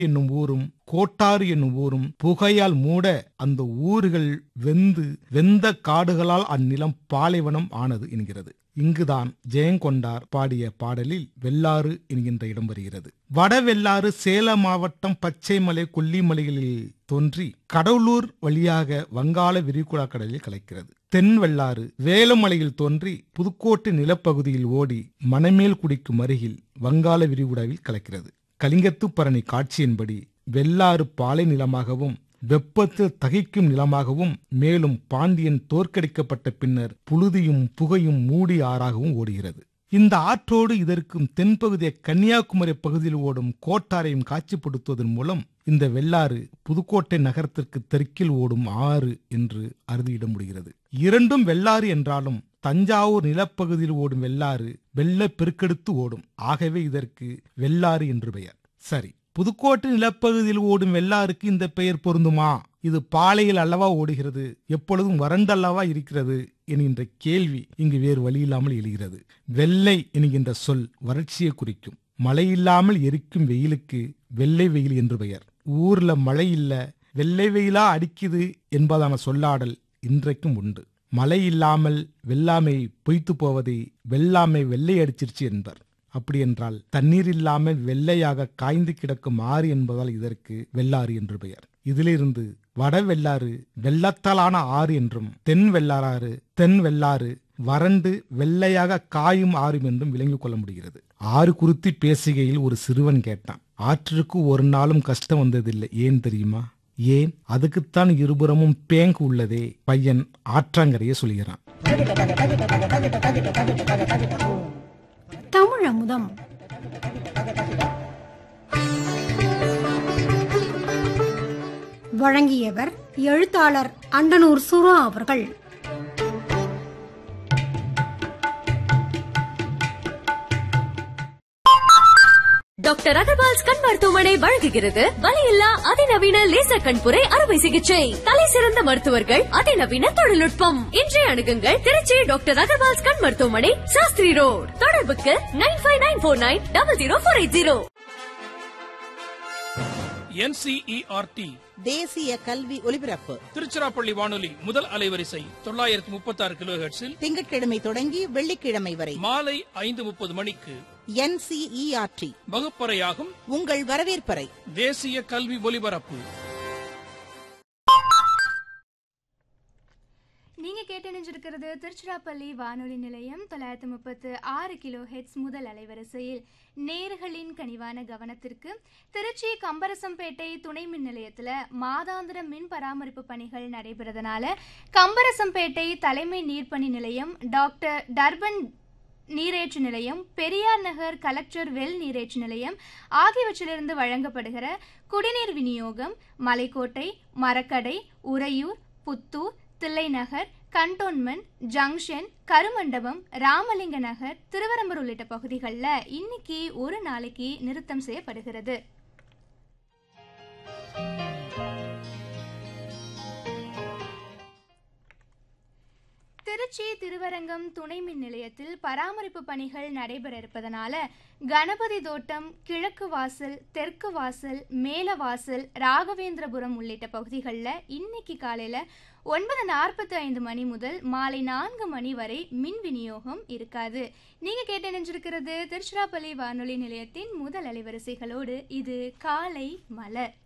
என்னும் ஊரும் கோட்டாறு என்னும் ஊரும் புகையால் மூட அந்த ஊர்கள் வெந்து வெந்த காடுகளால் அந்நிலம் பாலைவனம் ஆனது என்கிறது இங்குதான் ஜெயங்கொண்டார் பாடிய பாடலில் வெள்ளாறு என்கின்ற இடம் வருகிறது வடவெள்ளாறு சேலம் மாவட்டம் பச்சைமலை கொல்லிமலைகளில் தோன்றி கடவுளூர் வழியாக வங்காள விரிகுடா கடலில் கலக்கிறது தென் வெள்ளாறு வேலமலையில் தோன்றி புதுக்கோட்டை நிலப்பகுதியில் ஓடி மணமேல் குடிக்கும் அருகில் வங்காள விரிகுடாவில் கலக்கிறது கலிங்கத்து பரணி காட்சியின்படி வெள்ளாறு பாலை நிலமாகவும் வெப்பத்தில் தகிக்கும் நிலமாகவும் மேலும் பாண்டியன் தோற்கடிக்கப்பட்ட பின்னர் புழுதியும் புகையும் மூடி ஆறாகவும் ஓடுகிறது இந்த ஆற்றோடு இதற்கும் தென்பகுதிய கன்னியாகுமரி பகுதியில் ஓடும் கோட்டாரையும் காட்சிப்படுத்துவதன் மூலம் இந்த வெள்ளாறு புதுக்கோட்டை நகரத்திற்கு தெற்கில் ஓடும் ஆறு என்று அறுதியிட முடிகிறது இரண்டும் வெள்ளாறு என்றாலும் தஞ்சாவூர் நிலப்பகுதியில் ஓடும் வெள்ளாறு வெள்ள பெருக்கெடுத்து ஓடும் ஆகவே இதற்கு வெள்ளாறு என்று பெயர் சரி புதுக்கோட்டை நிலப்பகுதியில் ஓடும் வெள்ளாருக்கு இந்த பெயர் பொருந்துமா இது பாலையில் அல்லவா ஓடுகிறது எப்பொழுதும் வறண்டல்லவா இருக்கிறது என்கின்ற கேள்வி இங்கு வேறு வழியில்லாமல் எழுகிறது வெள்ளை என்கின்ற சொல் வறட்சியை குறிக்கும் மழை இல்லாமல் எரிக்கும் வெயிலுக்கு வெள்ளை வெயில் என்று பெயர் ஊர்ல மழை இல்ல வெள்ளை வெயிலா அடிக்குது என்பதான சொல்லாடல் இன்றைக்கும் உண்டு மழை இல்லாமல் வெள்ளாமை பொய்த்து போவதை வெள்ளாமை வெள்ளை அடிச்சிருச்சு என்பர் அப்படி என்றால் தண்ணீர் இல்லாமல் வெள்ளையாக காய்ந்து கிடக்கும் ஆறு என்பதால் இதற்கு வெள்ளாறு என்று பெயர் இதிலிருந்து வட வெள்ளாறு வெள்ளத்தாலான ஆறு என்றும் தென் வெள்ளாறு தென் வெள்ளாறு வறண்டு வெள்ளையாக காயும் ஆறும் என்றும் விளங்கிக் கொள்ள முடிகிறது ஆறு குறித்து பேசுகையில் ஒரு சிறுவன் கேட்டான் ஆற்றுக்கு ஒரு நாளும் கஷ்டம் வந்ததில்லை ஏன் தெரியுமா ஏன் அதுக்குத்தான் இருபுறமும் பேங்க் உள்ளதே பையன் ஆற்றாங்கரையே சொல்கிறான் தமிழ் அமுதம் வழங்கியவர் எழுத்தாளர் அண்டனூர் சுரா அவர்கள் டாக்டர் அகர்வால்ஸ் கண் மருத்துவமனை வழங்குகிறது வலியில்லா அதிநவீன லேசர் கண்புரை அறுவை சிகிச்சை தலை சிறந்த மருத்துவர்கள் அதிநவீன தொழில்நுட்பம் இன்றைய அணுகுங்கள் திருச்சி டாக்டர் அகர்வால்ஸ் கண் மருத்துவமனை சாஸ்திரி ரோட் தொடர்புக்கு nine five nine four nine double zero four eight zero NCERT தேசிய கல்வி ஒலிபரப்பு திருச்சிராப்பள்ளி வானொலி முதல் அலைவரிசை தொள்ளாயிரத்தி முப்பத்தி ஆறு கிலோ ஹெர்ட்ஸில் திங்கட்கிழமை தொடங்கி வெள்ளிக்கிழமை வரை மாலை ஐந்து முப்பது மணிக்கு என்சிஇஆர்டி வகுப்பறையாகும் உங்கள் வரவேற்பறை தேசிய கல்வி ஒலிபரப்பு நீங்க கேட்டணிஞ்சிருக்கிறது திருச்சிராப்பள்ளி வானொலி நிலையம் தொள்ளாயிரத்து முப்பத்து ஆறு கிலோ ஹெட்ஸ் முதல் அலைவரிசையில் நேர்களின் கனிவான கவனத்திற்கு திருச்சி கம்பரசம்பேட்டை துணை மின் நிலையத்தில் மாதாந்திர மின் பராமரிப்பு பணிகள் நடைபெறதுனால கம்பரசம்பேட்டை தலைமை நீர்ப்பணி நிலையம் டாக்டர் டர்பன் நீரேற்று நிலையம் பெரியார் நகர் கலெக்டர் வெல் நீரேற்று நிலையம் ஆகியவற்றிலிருந்து வழங்கப்படுகிற குடிநீர் விநியோகம் மலைக்கோட்டை மரக்கடை உறையூர் புத்தூர் தில்லைநகர் கண்டோன்மெண்ட் ஜங்ஷன் கருமண்டபம் ராமலிங்க நகர் திருவரம்பூர் உள்ளிட்ட பகுதிகளில் இன்னைக்கு ஒரு நாளைக்கு நிறுத்தம் செய்யப்படுகிறது திருச்சி திருவரங்கம் துணை மின் நிலையத்தில் பராமரிப்பு பணிகள் நடைபெற இருப்பதனால கணபதி தோட்டம் கிழக்கு வாசல் தெற்கு வாசல் மேல வாசல் ராகவேந்திரபுரம் உள்ளிட்ட பகுதிகளில் இன்னைக்கு காலையில் ஒன்பது நாற்பத்தி ஐந்து மணி முதல் மாலை நான்கு மணி வரை மின் விநியோகம் இருக்காது நீங்க கேட்டு நினைஞ்சிருக்கிறது திருச்சிராப்பள்ளி வானொலி நிலையத்தின் முதல் அலைவரிசைகளோடு இது காலை மலர்